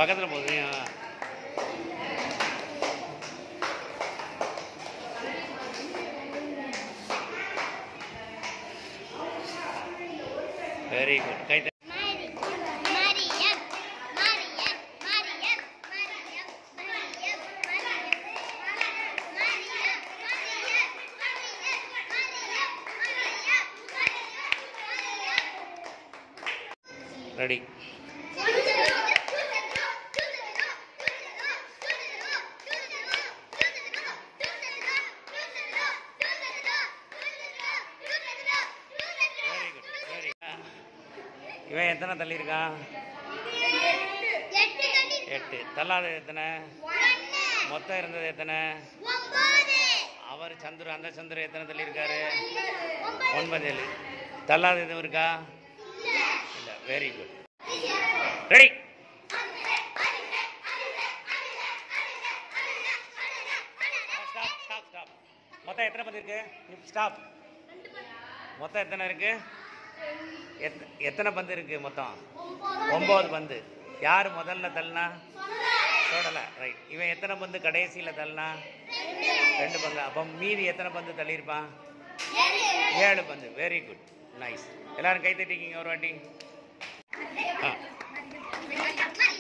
பக்கத்தில் போகுது very good கை தட்டு. Mariyam Mariyam Mariyam Mariyam Mariyam Mariyam ready very good very இவன் எத்தனை தள்ளியிருக்கான் எட்டு தள்ளாத எத்தனை மொத்தம் இருந்தது எத்தனை அவர் சந்துரு அந்த சந்துரு எத்தனை தள்ளியிருக்காரு ஒன்பது ஏழு தள்ளாத எதுவும் இருக்கா இல்லை very good ready stop stop stop மொத்தம் எத்தனை பந்து இருக்கு ஸ்டாப் மொத்தம் எத்தனை இருக்கு எத்த- எத்தனை பந்து இருக்கு மொத்தம் ஒம்பது பந்து யார் முதல்ல தள்ளினா தொடலை ரைட் இவன் எத்தனை பந்து கடைசியில் தள்ளினா ரெண்டு பந்து அப்போ மீதி எத்தனை பந்து தள்ளியிருப்பான் ஏழு பந்து வெரி குட் நைஸ் எல்லாரும் கை தட்டிக்கிங்க ஒரு வாட்டி ஆ